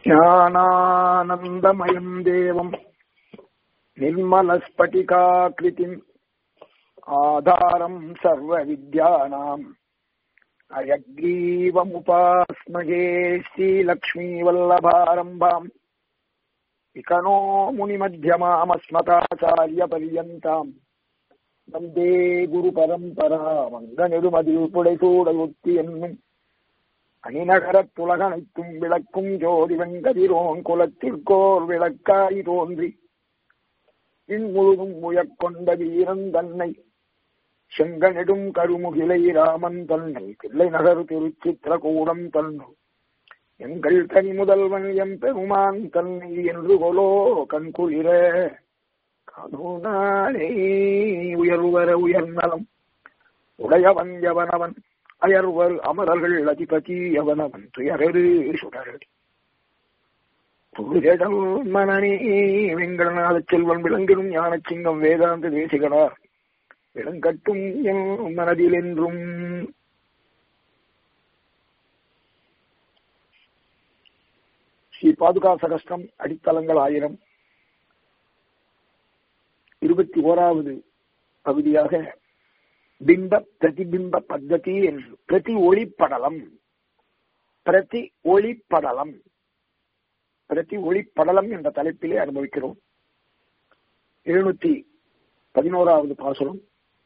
ज्ञानानन्दमयम् देवम् निर्मलस्फटिकाकृतिम् आधारम् सर्वविद्यानाम् अयग्रीवमुपास्महे श्रीलक्ष्मीवल्लभारम्भाम् इकनो मुनिमध्यमामस्मताचार्यपर्यन्ताम् வந்தே குரு பரம்பரா வங்க நெடுமதில் புடைசூடலுத்தி என்னும் அணிநகரத் துலகனைத்தும் விளக்கும் ஜோதி வெங்கதிரோன் குலத்திற்கோர் விளக்காய் தோன்றி இன்முழுதும் முயக்கொண்ட வீரன் தன்னை செங்கனெடும் கருமுகிலை ராமன் தன்னை தில்லை நகர் திருச்சித்திரகூடம் தன்னு எங்கள் தனி முதல்வன் எம் பெருமான் தன்னை என்று கொலோ கண்குளிர கருணானே உயர்வர உயர்நலம் உடையவன் எவனவன் அயர்வர் அமரர்கள் அதிபதி எவனவன் துயரரு சுடரடி புழுதல் மனநே வெங்கடநாத செல்வன் விளங்கிடும் ஞானச்சிங்கம் வேதாந்த தேசிகனார் விளங்கட்டும் என் மனதில் என்றும் ஸ்ரீ பாதுகா சகஸ்டம் அடித்தளங்கள் ஆயிரம் இருபத்தி ஓராவது பகுதியாக பிம்ப பிரதிபிம்ப பத்ததி என்று பிரதி ஒளிப்படலம் பிரதி ஒளிப்படலம் பிரதி ஒளிப்படலம் என்ற தலைப்பிலே அனுபவிக்கிறோம் எழுநூத்தி பதினோராவது பாசுரம்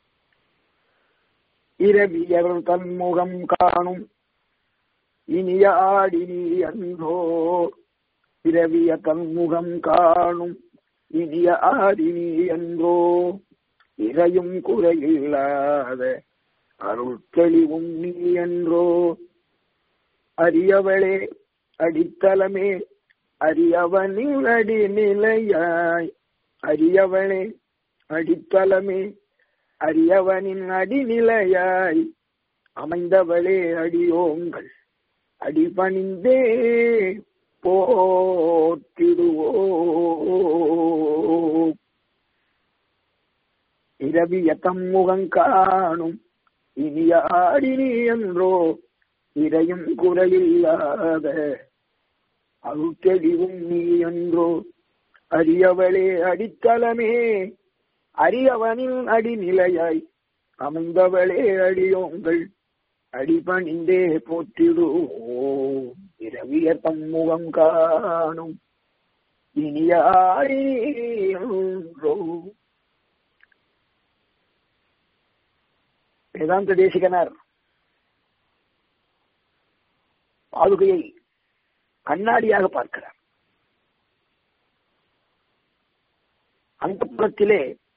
இரவியர் தன்முகம் காணும் இனிய ஆடினி அன்றோ இரவிய தன்முகம் காணும் இனிய ஆதினி என்றோ இறையும் குறையில்லாத அருள் தெளிவும் நீ என்றோ அரியவளே அடித்தலமே அரியவனின் அடிநிலையாய் அரியவளே அடித்தலமே அரியவனின் அடிநிலையாய் அமைந்தவளே அடியோங்கள் அடிபணிந்தே போற்றிடுவோ இரவிய தம்முகம் காணும் இனியாடினி என்றோ இறையும் குறையில்லாத அருட்டெளிவும் நீ என்றோ அரியவளே அடித்தலமே அரியவனின் அடிநிலையாய் அமைந்தவளே அடியோங்கள் அடிபணிந்தே போற்றிடுவோம் இரவிய தம்முகம் காணும் இனியாரோ வேதாந்த தேசிகனார் பாதுகையை கண்ணாடியாக பார்க்கிறார் அந்த புறத்திலே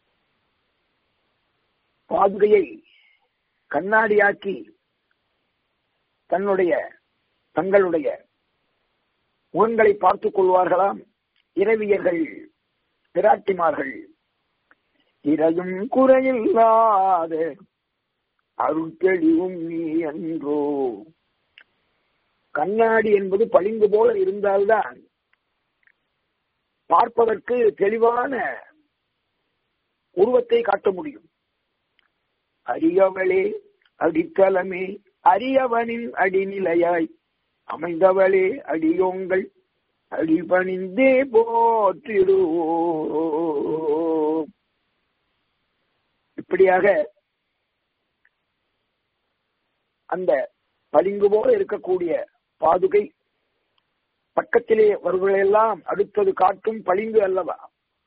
பாதுகையை கண்ணாடியாக்கி தன்னுடைய தங்களுடைய முகங்களை பார்த்துக் கொள்வார்களாம் இரவியர்கள் பிராட்டிமார்கள் இறையும் குறையில்லாத அருள்தெளிவும் நீ என்றோ கண்ணாடி என்பது பளிங்கு போல இருந்தால்தான் பார்ப்பதற்கு தெளிவான உருவத்தை காட்ட முடியும் அரியவளே அடித்தலமே அரியவனின் அடிநிலையாய் அமைந்தவளே அடியோங்கள் அடிபணிந்தே போற்றிடுவோ இப்படியாக அந்த பளிங்கு போல இருக்கக்கூடிய பாதுகை பக்கத்திலே வருவர்களெல்லாம் அடுத்தது காட்டும் பளிங்கு அல்லவா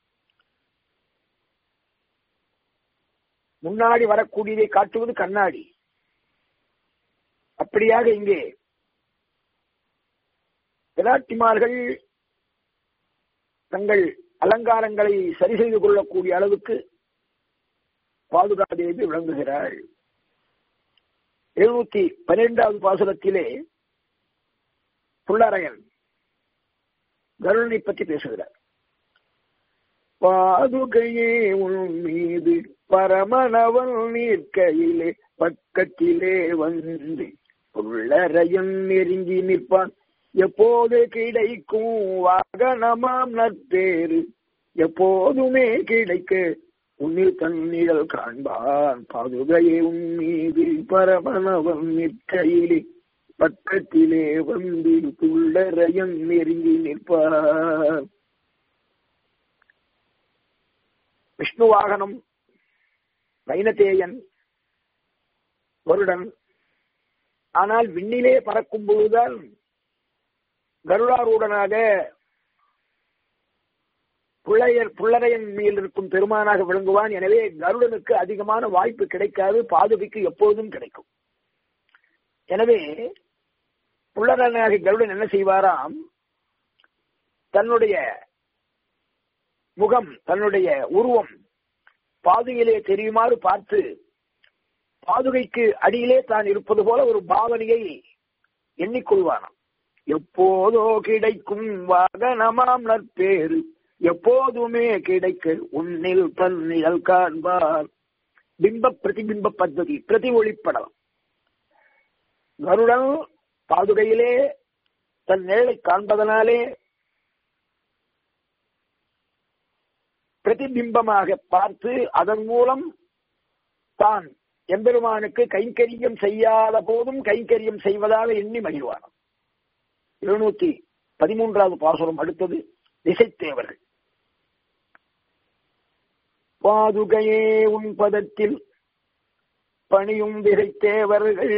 முன்னாடி வரக்கூடியதை காட்டுவது கண்ணாடி அப்படியாக இங்கே விராட்டிமார்கள் தங்கள் அலங்காரங்களை சரி செய்து கொள்ளக்கூடிய அளவுக்கு பாதுகாதேவி விளங்குகிறாள் எழுநூத்தி பன்னிரெண்டாவது பாசுரத்திலே புள்ளரையன் கருணனை பற்றி பேசுகிறார் பாதுகையே உன் மீது பரமனவன் நிற்கையிலே பக்கத்திலே வந்து புள்ளரையன் நெருங்கி நிற்பான் எப்போது கிடைக்கும் வாகனமாம் நற்பேறு எப்போதுமே கிடைக்க உன்னில் தன்னிழல் காண்பான் பாதுகையே உன் மீது பரமனவன் நிற்கையிலே பக்கத்திலே வந்து புள்ளரையன் நெருங்கி நிற்பார் விஷ்ணு வாகனம் வைனதேயன் வருடன் ஆனால் விண்ணிலே பறக்கும் பொழுதுதான் கருடாரூடனாக புள்ளையர் புள்ளரையன் மேல் இருக்கும் பெருமானாக விளங்குவான் எனவே கருடனுக்கு அதிகமான வாய்ப்பு கிடைக்காது பாதுகைக்கு எப்போதும் கிடைக்கும் எனவே புள்ளரனாக கருடன் என்ன செய்வாராம் தன்னுடைய முகம் தன்னுடைய உருவம் பாதுகையிலே தெரியுமாறு பார்த்து பாதுகைக்கு அடியிலே தான் இருப்பது போல ஒரு பாவனையை எண்ணிக்கொள்வானாம் எப்போதோ கிடைக்கும் வாகனமாம் நற்பேறு எப்போதுமே கிடைக்க உன்னில் தன்னியல் காண்பார் பிம்ப பிரதிபிம்ப பద్ధதி பிரதி ஒளிப்படலாம் கருடன் பாதுகையிலே தன் நிழலை காண்பதனாலே பிரதிபிம்பமாக பார்த்து அதன் மூலம் தான் எம்பெருமானுக்கு கைங்கரியம் செய்யாத போதும் கைங்கரியம் செய்வதாக எண்ணி மகிழ்வானாம் எழுநூத்தி பதிமூன்றாவது பாசுரம் அடுத்தது திசைத்தேவர்கள் பாதுகையே உன் பதத்தில் பணியும் திசைத்தேவர்கள்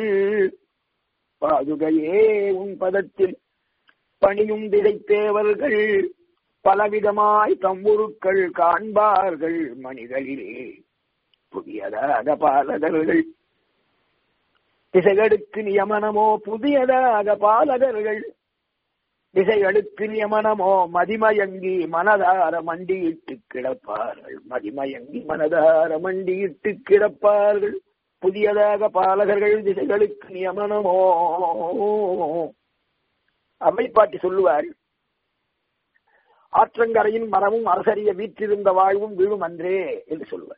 பாதுகையே உன் பதத்தில் பணியும் திசைத்தேவர்கள் பலவிதமாய் தம்புருக்கள் காண்பார்கள் மனிதரிலே புதியதாக பாலகர்கள் திசைகளுக்கு நியமனமோ புதியதாக பாலகர்கள் திசைகளுக்கு நியமனமோ மதிமயங்கி மனதார மண்டியிட்டு கிடப்பார்கள் மதிமயங்கி மனதார மண்டியிட்டு கிடப்பார்கள் புதியதாக பாலகர்கள் திசைகளுக்கு நியமனமோ அவைப்பாட்டி சொல்லுவார் ஆற்றங்கரையின் மரமும் அரசறிய வீற்றிருந்த வாழ்வும் வீழும் அன்றே என்று சொல்லுவார்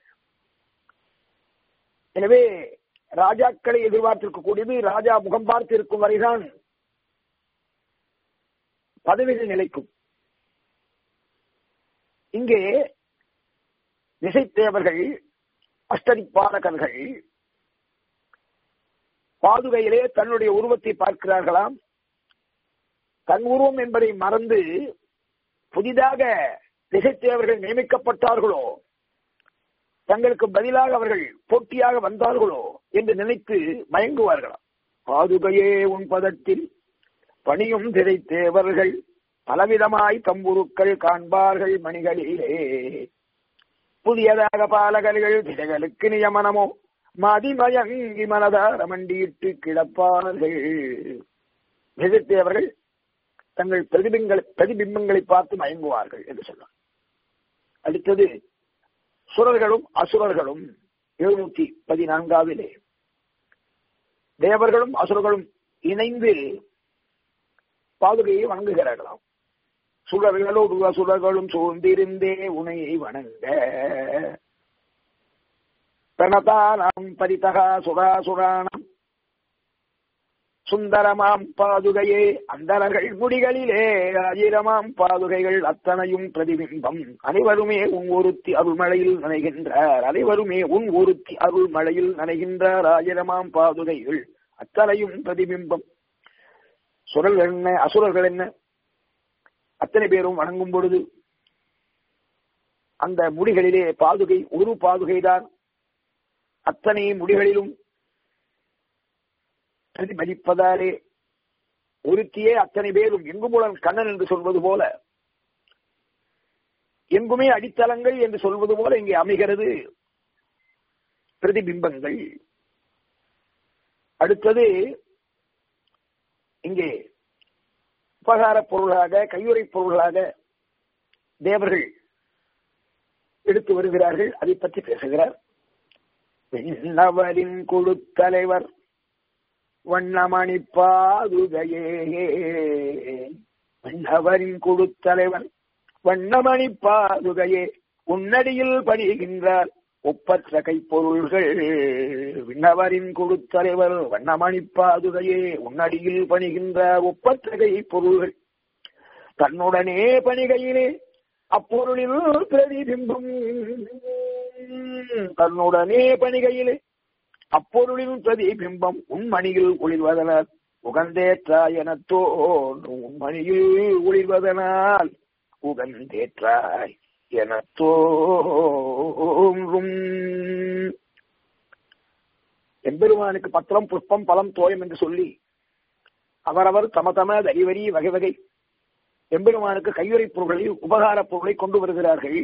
எனவே ராஜாக்களை எதிர்பார்த்திருக்கக்கூடியது ராஜா முகம் பார்த்து இருக்கும் வரைதான் பதவிகள் நிலைக்கும் இங்கே திசைத்தேவர்கள் அஷ்டதிப்பாலகர்கள் பாதுகையிலே தன்னுடைய உருவத்தை பார்க்கிறார்களாம் தன் உருவம் என்பதை மறந்து புதிதாக திசைத்தேவர்கள் நியமிக்கப்பட்டார்களோ தங்களுக்கு பதிலாக அவர்கள் போட்டியாக வந்தார்களோ என்று நினைத்து மயங்குவார்களாம் பாதுகையே உன் பதத்தில் பணியும் திரைத்தேவர்கள் பலவிதமாய் தம்புருக்கள் காண்பார்கள் மணிகளிலே புதியதாக பாலகர்கள் திசைகளுக்கு நியமனமோ மதிமயங்கி மனதார மண்டியிட்டு கிடப்பார்கள் திசைத்தேவர்கள் தங்கள் பிரதிபிங்களை பிரதிபிம்பங்களை பார்த்து மயங்குவார்கள் என்று சொன்னார் அடுத்தது சுரர்களும் அசுரர்களும் எழுநூத்தி பதினான்காவிலே தேவர்களும் அசுரர்களும் இணைந்து பாதுகையை வணங்குகிறார்களாம் சுடர்களோடு அசுரர்களும் சூழ்ந்திருந்தே உனையை வணங்க பிரணதானாம் பரிதகா சுராசுராணம் சுந்தரமாம் பாதுகையே அந்தரர்கள் முடிகளிலே ஆயிரமாம் பாதுகைகள் அத்தனையும் பிரதிபிம்பம் அனைவருமே உன் ஒருத்தி அருள்மழையில் நனைகின்றார் அனைவருமே உன் ஒருத்தி அருள்மழையில் நனைகின்றார் ஆயிரமாம் பாதுகைகள் அத்தனையும் பிரதிபிம்பம் சுரர்கள் என்ன அசுரர்கள் என்ன அத்தனை பேரும் வணங்கும் பொழுது அந்த முடிகளிலே பாதுகை ஒரு பாதுகைதான் அத்தனை முடிகளிலும் பிரதிபலிப்பதாலே ஒருத்தியே அத்தனை பேரும் எங்குமுடன் கண்ணன் என்று சொல்வது போல எங்குமே அடித்தளங்கள் என்று சொல்வது போல இங்கே அமைகிறது பிரதிபிம்பங்கள் அடுத்தது இங்கே உபகார பொருளாக கையுறை பொருளாக தேவர்கள் எடுத்து வருகிறார்கள் அதை பற்றி பேசுகிறார் விண்ணவரின் குழு தலைவர் வண்ணமணி பாதுகையே வண்ணவரின் குழு தலைவர் வண்ணமணி பாதுகையே உன்னடியில் பணிகின்றார் ஒப்பற்ற கைப்பொருள்கள் விண்ணவரின் குழு தலைவர் வண்ணமணி பாதுகையே உன்னடியில் பணிகின்றார் ஒப்பற்ற கைப்பொருள்கள் தன்னுடனே பணிகையிலே அப்பொருளில் பிரதிபிம்பம் தன்னுடனே பணிகையிலே அப்பொருளின் பிரதிபிம்பம் உண்மணியில் குளிர்வதனால் உகந்தேற்றாய் என தோன்றும் மணியில் ஒளிர்வதனால் உகந்தேற்றாய் என தோன்றும் எம்பெருமானுக்கு பத்திரம் புஷ்பம் பலம் தோயம் என்று சொல்லி அவரவர் தம தம தரிவரி வகை வகை எம்பெருமானுக்கு கையுறை பொருள்களை உபகார பொருளை கொண்டு வருகிறார்கள்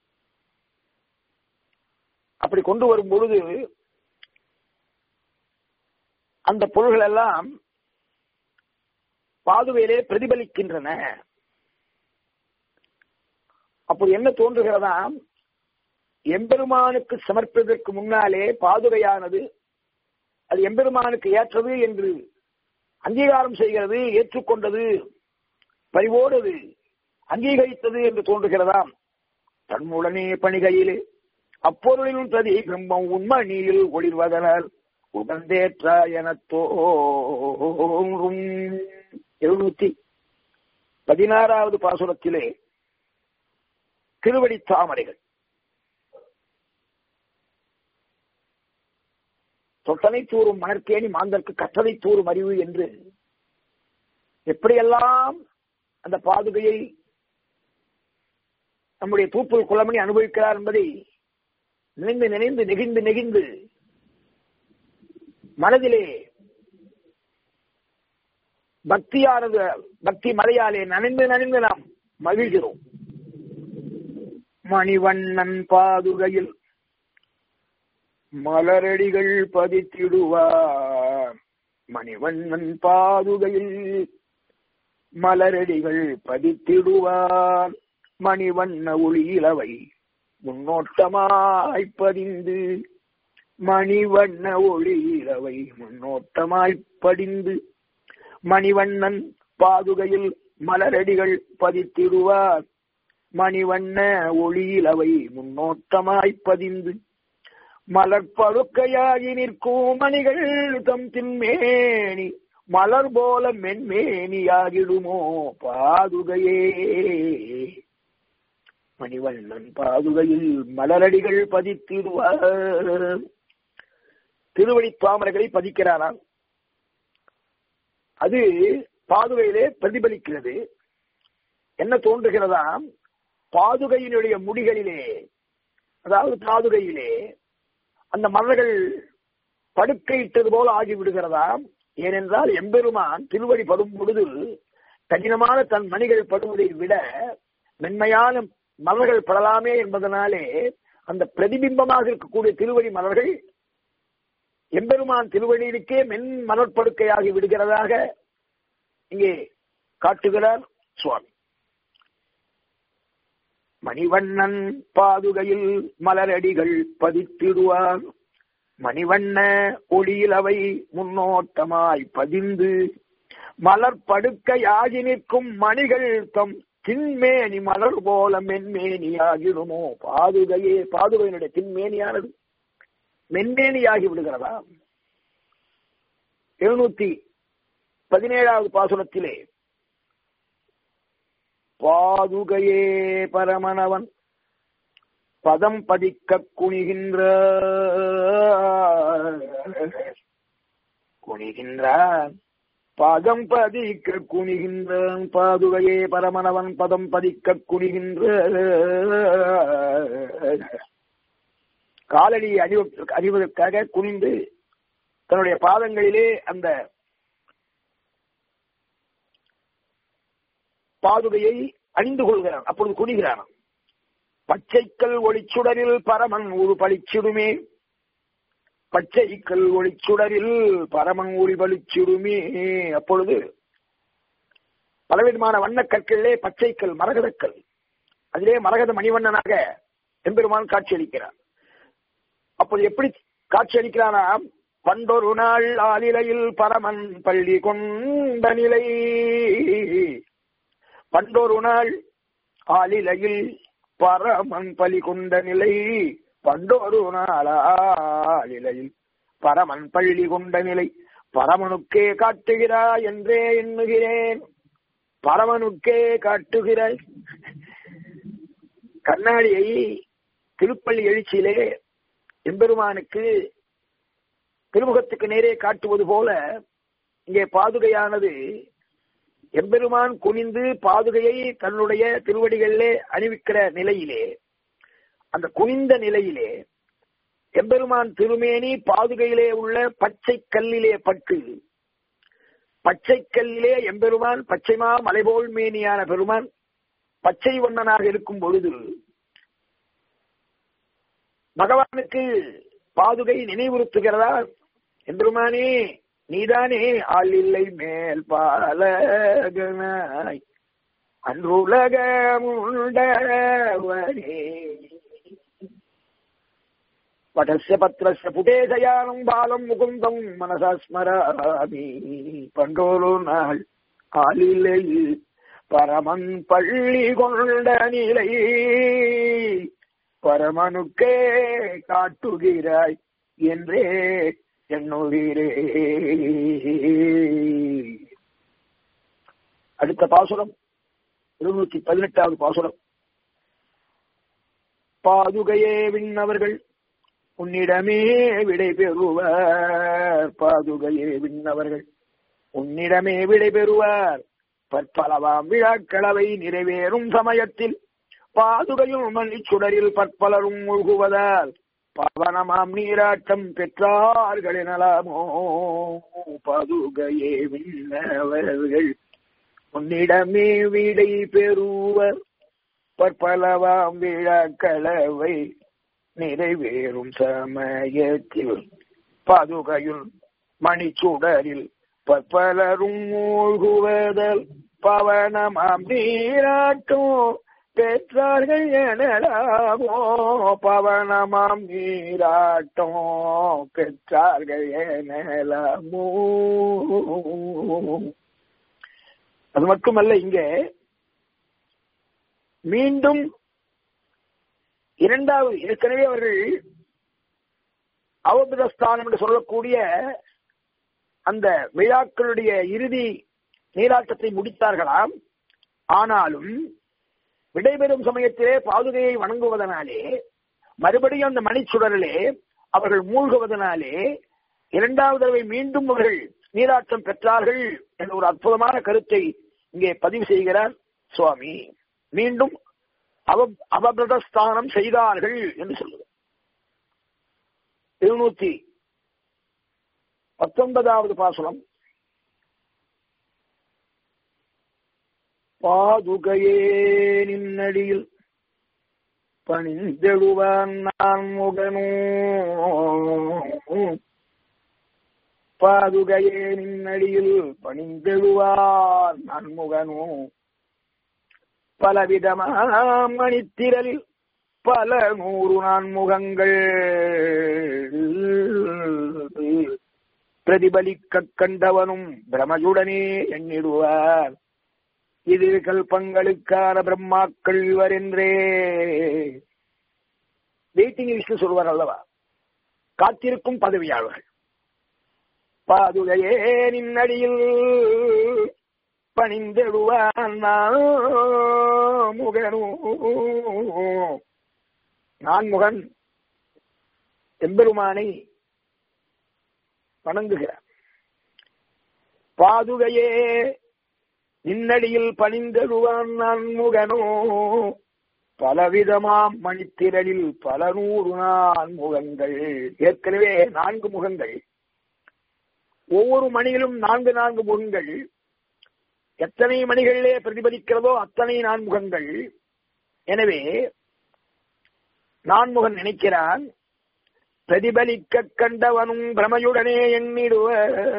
அப்படி கொண்டு வரும் பொழுது அந்த பொருள்கள் எல்லாம் பாதுவையிலே பிரதிபலிக்கின்றன அப்போது என்ன தோன்றுகிறதாம் எம்பெருமானுக்கு சமர்ப்பதற்கு முன்னாலே பாதுகையானது அது எம்பெருமானுக்கு ஏற்றது என்று அங்கீகாரம் செய்கிறது ஏற்றுக்கொண்டது பரிவோடு அது அங்கீகரித்தது என்று தோன்றுகிறதாம் தன்னுடனே பணிகையிலே அப்பொருளின் பிரதி பிரம்மம் உண்மணியில் ஒளிர்வதனால் உகந்தேற்ற என தோன்றும் எழுநூத்தி பதினாறாவது பாசுரத்திலே திருவடி தாமரைகள் தொட்டனை தூறும் மணற்கேணி மாந்தற்கு கற்றதை தூறும் அறிவு என்று எப்படியெல்லாம் அந்த பாதுகையை நம்முடைய தூப்புல் குலமணி அனுபவிக்கிறார் என்பதை நினைந்து நினைந்து நெகிழ்ந்து நெகிழ்ந்து மனதிலே பக்தியானது பக்தி மலையாலே நனைந்து நனைந்து நாம் மகிழ்கிறோம் மணிவண்ணன் பாதுகையில் மலரடிகள் பதித்திடுவார் மணிவண்ணன் பாதுகையில் மலரடிகள் பதித்திடுவார் மணிவண்ண ஒளியிலவை முன்னோட்டமாய் பதிந்து மணிவண்ண ஒளியிலவை முன்னோட்டமாய் படிந்து மணிவண்ணன் பாதுகையில் மலரடிகள் பதித்திடுவார் மணிவண்ண ஒளியிலவை முன்னோட்டமாய் பதிந்து மலர்படுக்கையாகி நிற்கும் மணிகள் தம் தின்மேனி மலர் போல மென்மேனியாகிடுமோ பாதுகையே மணிவண்ணன் பாதுகையில் மலரடிகள் பதித்திடுவார் திருவடி தாமரைகளை பதிக்கிறாராம் அது பாதுகையிலே பிரதிபலிக்கிறது என்ன தோன்றுகிறதாம் பாதுகையினுடைய முடிகளிலே அதாவது பாதுகையிலே அந்த மலர்கள் படுக்கையிட்டது போல ஆகிவிடுகிறதாம் ஏனென்றால் எம்பெருமான் திருவடி படும் பொழுது கடினமான தன் மணிகள் படுவதை விட மென்மையான மலர்கள் படலாமே என்பதனாலே அந்த பிரதிபிம்பமாக இருக்கக்கூடிய திருவடி மலர்கள் எம்பெருமான் திருவடியிலுக்கே மென் மலர்படுக்கையாகி விடுகிறதாக இங்கே காட்டுகிறார் சுவாமி மணிவண்ணன் பாதுகையில் மலரடிகள் பதித்திடுவார் மணிவண்ண ஒளியில் அவை முன்னோட்டமாய் பதிந்து மலர் படுக்கையாகி நிற்கும் மணிகள் தம் தின்மேனி மலர் போல மென்மேனி ஆகிடுமோ பாதுகையே பாதுகையினுடைய தின்மேனியானது மென்மேனியாகி விடுகிறதா எழுநூத்தி பதினேழாவது பாசுரத்திலே பாதுகையே பரமனவன் பதம் பதிக்க குனிகின்ற குனிகின்றான் பதம் பதிக்க குனிகின்றான் பாதுகையே பரமனவன் பதம் பதிக்க குனிகின்ற காலடியை அறிவ அறிவதற்காக குனிந்து தன்னுடைய பாதங்களிலே அந்த பாதுகையை அணிந்து கொள்கிறான் அப்பொழுது குனிகிறான் பச்சைக்கல் ஒளிச்சுடரில் பரமன் ஒரு பளிச்சிடுமே பச்சைக்கல் ஒளிச்சுடரில் பரமன் ஒளி பளிச்சிடுமே அப்பொழுது பலவிதமான வண்ணக் கற்களிலே பச்சைக்கல் மரகதக்கல் அதிலே மரகத மணிவண்ணனாக எம்பெருமான் காட்சியளிக்கிறார் அப்போது எப்படி காட்சியளிக்கிறானாம் பண்டொரு நாள் ஆலிலையில் பரமன் பள்ளி கொண்ட நிலை பண்டொரு நாள் ஆலிலையில் பரமன் பலி கொண்ட நிலை பண்டொரு நாள் ஆலிலையில் பரமன் பள்ளி கொண்ட நிலை பரமனுக்கே காட்டுகிறாய் என்றே எண்ணுகிறேன் பரமனுக்கே காட்டுகிறாய் கண்ணாடியை திருப்பள்ளி எழுச்சியிலே எம்பெருமானுக்கு திருமுகத்துக்கு நேரே காட்டுவது போல இங்கே பாதுகையானது எம்பெருமான் குனிந்து பாதுகையை தன்னுடைய திருவடிகளிலே அணிவிக்கிற நிலையிலே அந்த குனிந்த நிலையிலே எம்பெருமான் திருமேனி பாதுகையிலே உள்ள பச்சை கல்லிலே பட்டு பச்சை கல்லிலே எம்பெருமான் பச்சைமா மலைபோல் மேனியான பெருமான் பச்சை வண்ணனாக இருக்கும் பொழுது பகவானுக்கு பாதுகை நினைவுறுத்துகிறதா எம்பெருமானே நீதானே ஆள் இல்லை மேல் பாலகனாய் அன்றுலகமுண்டவனே வடஸ்ய பத்திரஸ்ய புடேசயானம் பாலம் முகுந்தம் மனசா ஸ்மராமி பண்டோரு நாள் ஆளிலை பரமன் பள்ளி கொண்ட நிலை பரமனுக்கே காட்டுகிறாய் என்றே எண்ணுகிறே அடுத்த பாசுரம் இருநூத்தி பதினெட்டாவது பாசுரம் பாதுகையே விண்ணவர்கள் உன்னிடமே விடை பெறுவார் பாதுகையே விண்ணவர்கள் உன்னிடமே விடை பெறுவார் பற்பலவாம் விழாக்களவை நிறைவேறும் சமயத்தில் பாதுகையும் மணிச் சுடரில் பற்பலரும் மூழ்குவதால் பவனமாம் நீராட்டம் பெற்றார்கள் எனலாமோ பாதுகையே விண்ணவர்கள் உன்னிடமே விடை பெறுவர் பற்பலவாம் விழாக்களவை நிறைவேறும் சமயத்தில் பாதுகையுள் மணிச்சுடரில் பற்பலரும் மூழ்குவதல் பவனமாம் நீராட்டும் பெற்றார்கள் எனலாமோ பவனமாம் நீராட்டம் பெற்றார்கள் எனலாமோ அது மட்டுமல்ல இங்க மீண்டும் இரண்டாவது ஏற்கனவே அவர்கள் அவபிரஸ்தானம் என்று சொல்லக்கூடிய அந்த விழாக்களுடைய இறுதி நீராட்டத்தை முடித்தார்களாம் ஆனாலும் விடைபெறும் சமயத்திலே பாதுகையை வணங்குவதனாலே மறுபடியும் அந்த மணிச்சுடரிலே அவர்கள் மூழ்குவதனாலே இரண்டாவது தடவை மீண்டும் அவர்கள் நீராட்டம் பெற்றார்கள் என்ற ஒரு அற்புதமான கருத்தை இங்கே பதிவு செய்கிறார் சுவாமி மீண்டும் அவ அவபிரதஸ்தானம் செய்தார்கள் என்று சொல்லுது இருநூத்தி பத்தொன்பதாவது பாசுரம் பாதுகையே நின்னடியில் பணிந்தெழுவான் நான் முகனோ பாதுகையே நின்னடியில் பணிந்தெழுவான் நான் முகனோ பலவிதமாம் மணித்திரலில் பல நூறு நான்முகங்கள் பிரதிபலிக்க கண்டவனும் பிரமயுடனே எண்ணிடுவார் இது கல்பங்களுக்கான பிரம்மாக்கள் என்றே வெயிட்டிங் லிஸ்ட் சொல்வார் அல்லவா காத்திருக்கும் பதவியாளர்கள் பாதுகையே நின்னடியில் பணிந்தெடுவான் முகனோ நான் முகன் எம்பெருமானை வணங்குகிறார் பாதுகையே நின்னடியில் பணிந்தெழுவான் நான் முகனோ பலவிதமாம் மணித்திரளில் பல நூறு நான் முகங்கள் ஏற்கனவே நான்கு முகங்கள் ஒவ்வொரு மணியிலும் நான்கு நான்கு முகங்கள் எத்தனை மணிகளிலே பிரதிபலிக்கிறதோ அத்தனை நான்முகங்கள் எனவே நான்முகன் நினைக்கிறான் பிரதிபலிக்க கண்டவனும் பிரமையுடனே எண்ணிடுவ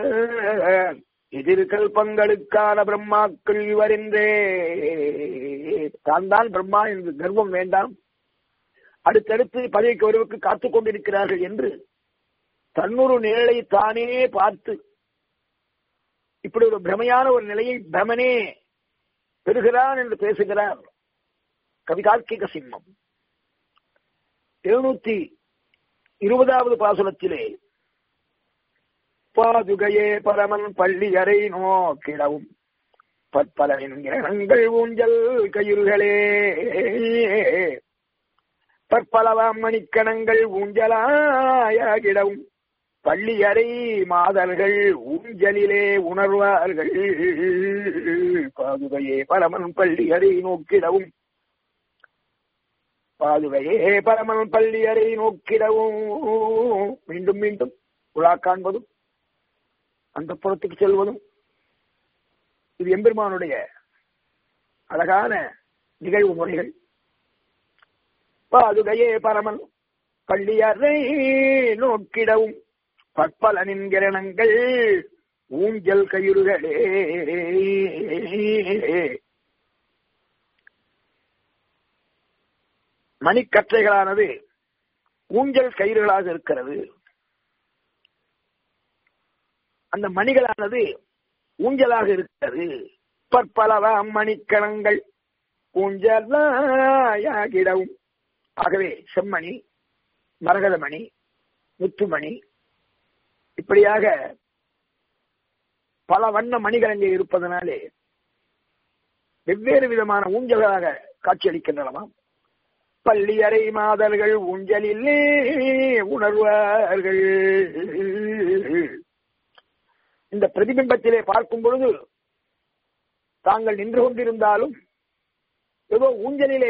எதிர்கல்பங்களுக்கான பிரம்மாக்கள் இவரென்றே தான் தான் பிரம்மா என்று கர்வம் வேண்டாம் அடுத்தடுத்து பதவிக்கு ஒருவருக்கு காத்துக் கொண்டிருக்கிறார்கள் என்று தன்னொரு நிழலை தானே பார்த்து இப்படி ஒரு பிரமையான ஒரு நிலையை பிரமனே பெறுகிறான் என்று பேசுகிறார் கவிதார்க்கிக சிம்மம் எழுநூத்தி இருபதாவது பாசுரத்திலே பாதுகையே பரமன் பள்ளியறை நோக்கிடவும் பற்பலவின் கிரணங்கள் ஊஞ்சல் கயில்களே பற்பலவாம் மணிக்கணங்கள் ஊஞ்சலாயாகிடவும் பள்ளியறை மாதர்கள் ஊஞ்சலிலே உணர்வார்கள் பாதுகையே பரமன் பள்ளியறை நோக்கிடவும் பாதுகையே பரமன் பள்ளியறை நோக்கிடவும் மீண்டும் மீண்டும் உலா காண்பதும் அந்த புறத்துக்கு செல்வதும் இது எம்பெருமானுடைய அழகான நிகழ்வு முறைகள் பாதுகையே பரமன் பள்ளியறை நோக்கிடவும் பற்பலனின் கிரணங்கள் ஊஞ்சல் கயிறுகளே மணிக்கற்றைகளானது ஊஞ்சல் கயிறுகளாக இருக்கிறது அந்த மணிகளானது ஊஞ்சலாக இருக்கிறது பற்பலவாம் மணிக்கணங்கள் ஊஞ்சலாகிடவும் ஆகவே செம்மணி மரகதமணி முத்துமணி இப்படியாக பல வண்ண மணிகள் அங்கே இருப்பதனாலே வெவ்வேறு விதமான ஊஞ்சல்களாக காட்சியளிக்கின்றனவாம் பள்ளி அறை மாதர்கள் ஊஞ்சலிலே உணர்வார்கள் இந்த பிரதிபிம்பத்திலே பார்க்கும் பொழுது தாங்கள் நின்று கொண்டிருந்தாலும் ஏதோ ஊஞ்சலிலே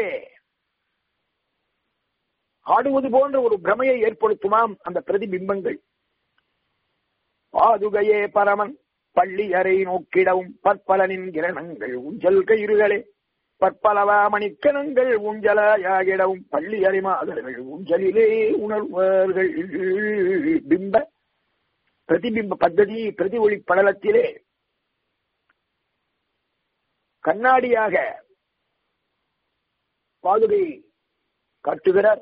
ஆடுவது போன்ற ஒரு பிரமையை ஏற்படுத்துமாம் அந்த பிரதிபிம்பங்கள் பாதுகையே பரமன் பள்ளி அறை நோக்கிடவும் பற்பலனின் கிரணங்கள் ஊஞ்சல் கயிறுகளே பற்பலவா மணிக்கணங்கள் ஊஞ்சலாயாகிடவும் பள்ளி அறிமாதர்கள் ஊஞ்சலிலே உணர்வார்கள் பிம்ப பிரதிபிம்ப பத்ததி பிரதி ஒளி படலத்திலே கண்ணாடியாக பாதுகை காட்டுகிறார்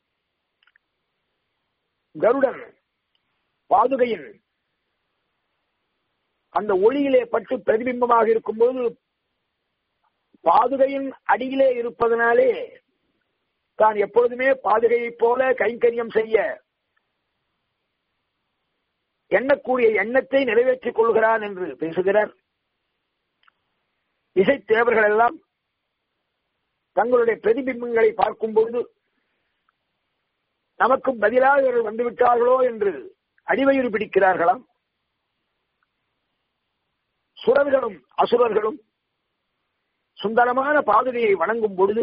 கருடன் பாதுகையின் அந்த ஒளியிலே பட்டு பிரதிபிம்பமாக இருக்கும்போது பாதுகையின் அடியிலே இருப்பதனாலே தான் எப்பொழுதுமே பாதுகையைப் போல கைங்கரியம் செய்ய எண்ணக்கூடிய எண்ணத்தை நிறைவேற்றிக் கொள்கிறான் என்று பேசுகிறார் இசைத்தேவர்கள் எல்லாம் தங்களுடைய பிரதிபிம்பங்களை பார்க்கும் பொழுது நமக்கும் பதிலாக இவர்கள் வந்துவிட்டார்களோ என்று அடிவயிறு பிடிக்கிறார்களாம் சுரர்களும் அசுரர்களும் சுந்தரமான பாதுகையை வணங்கும் பொழுது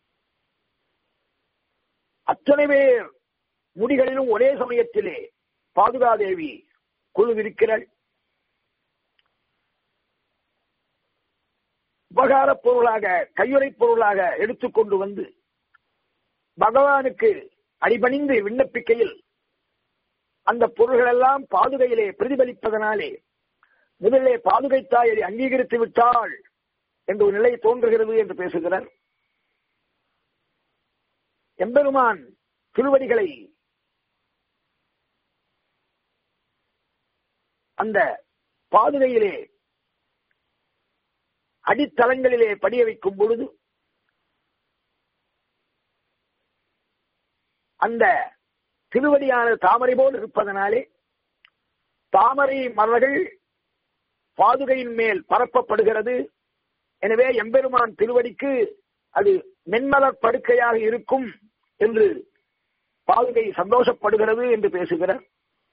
அத்தனை பேர் முடிகளிலும் ஒரே சமயத்திலே பாதுகாதேவி குழுவிருக்கிறாள் உபகாரப் பொருளாக கையுறைப் பொருளாக எடுத்துக்கொண்டு வந்து பகவானுக்கு அடிபணிந்து விண்ணப்பிக்கையில் அந்த பொருள்கள் எல்லாம் பாதுகையிலே பிரதிபலிப்பதனாலே முதலிலே பாதுகை தாயை அங்கீகரித்து விட்டாள் என்ற ஒரு நிலை தோன்றுகிறது என்று பேசுகிறார் எம்பெருமான் திருவடிகளை அந்த பாதுகையிலே அடித்தளங்களிலே படிய வைக்கும் பொழுது அந்த திருவடியான தாமரை போல் இருப்பதனாலே தாமரை மலர்கள் பாதுகையின் மேல் பரப்பப்படுகிறது எனவே எம்பெருமான் திருவடிக்கு அது மென்மலர் படுக்கையாக இருக்கும் என்று பாதுகை சந்தோஷப்படுகிறது என்று பேசுகிறார்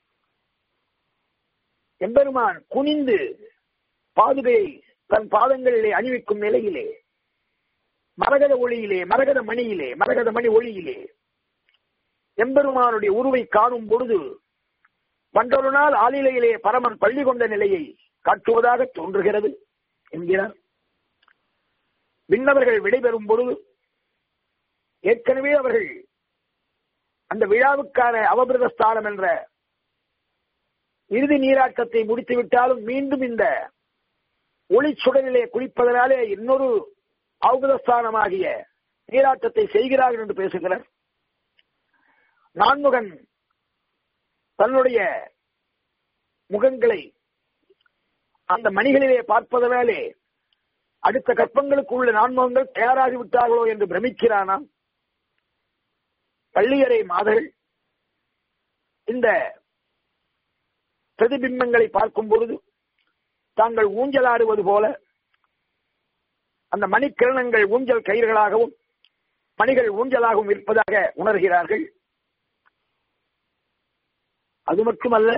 எம்பெருமான் குனிந்து பாதுகையை தன் பாதங்களிலே அணிவிக்கும் நிலையிலே மரகத ஒளியிலே மரகத மணியிலே மரகத மணி ஒளியிலே எம்பெருமானுடைய உருவை காணும் பொழுது பண்டொரு நாள் ஆளிலையிலே பரமன் பள்ளி கொண்ட நிலையை காட்டுவதாக தோன்றுகிறது என்கிறார் விண்ணவர்கள் விடைபெறும் பொழுது ஏற்கனவே அவர்கள் அந்த விழாவுக்கான அவபிரத ஸ்தானம் என்ற இறுதி நீராட்டத்தை முடித்து விட்டாலும் மீண்டும் இந்த ஒளி சுடலிலே குளிப்பதனாலே இன்னொரு அவபதஸ்தானமாகிய நீராட்டத்தை செய்கிறார்கள் என்று பேசுகிறார் நான்முகன் தன்னுடைய முகங்களை அந்த மணிகளிலே பார்ப்பதனாலே அடுத்த கற்பங்களுக்கு உள்ள நான்முகங்கள் தயாராகி விட்டார்களோ என்று பிரமிக்கிறானாம் பள்ளியறை மாதர்கள் இந்த பிரதிபிம்பங்களை பார்க்கும் பொழுது தாங்கள் ஊஞ்சலாடுவது போல அந்த மணிக்கிரணங்கள் ஊஞ்சல் கயிறுகளாகவும் மணிகள் ஊஞ்சலாகவும் இருப்பதாக உணர்கிறார்கள் அது மட்டுமல்ல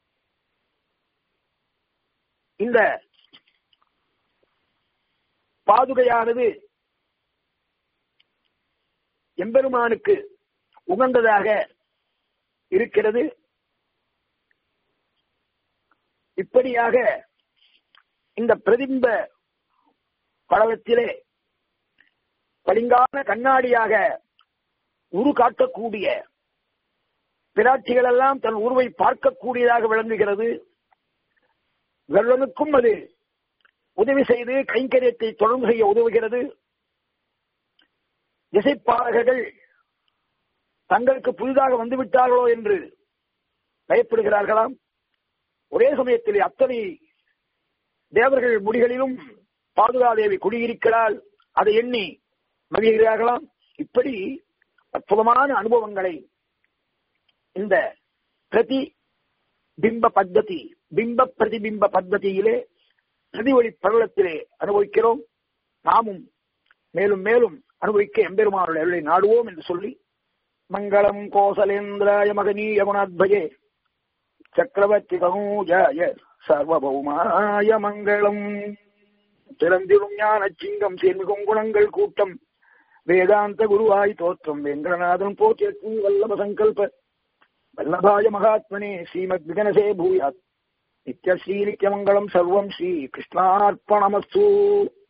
இந்த பாதுகையானது எம்பெருமானுக்கு உகந்ததாக இருக்கிறது இப்படியாக இந்த பிரதிம்ப படலத்திலே பளிங்கான கண்ணாடியாக உரு காட்டக்கூடிய பிராட்சிகள் எல்லாம் தன் உருவை பார்க்கக்கூடியதாக விளங்குகிறது வெள்ளனுக்கும் அது உதவி செய்து கைங்கரியத்தை தொடர்ந்து செய்ய உதவுகிறது இசைப்பாளர்கள் தங்களுக்கு புதிதாக வந்துவிட்டார்களோ என்று பயப்படுகிறார்களாம் ஒரே சமயத்தில் அத்தனை தேவர்கள் முடிகளிலும் பாதுகாதேவி குடியிருக்கிறாள் அதை எண்ணி மகிழ்கிறார்களாம் இப்படி அற்புதமான அனுபவங்களை இந்த பிரதி பிம்ப பத்ததி பிம்ப பிரதிபிம்ப பத்ததியிலே பிரதிவழி பருவத்திலே அனுபவிக்கிறோம் நாமும் மேலும் மேலும் அனுபவிக்க எம்பெருமானுடைய அருளை நாடுவோம் என்று சொல்லி மங்களம் கோசலேந்திராய மகனீய குணாத்பயே சக்கரவர்த்தி கனூஜாய சர்வபௌமாய மங்களம் திறந்திரும் ஞான சிங்கம் சேர்மிகும் குணங்கள் கூட்டம் வேதாந்த குருவாய் தோற்றம் வெங்கடநாதன் போற்றியக்கும் வல்லப சங்கல்ப வல்லபாய மகாத்மனே ஸ்ரீமத் விகனசே பூயாத் நித்யஸ்ரீ நித்யமங்கலம் சர்வம் ஸ்ரீ கிருஷ்ணார்ப்பணமஸ்து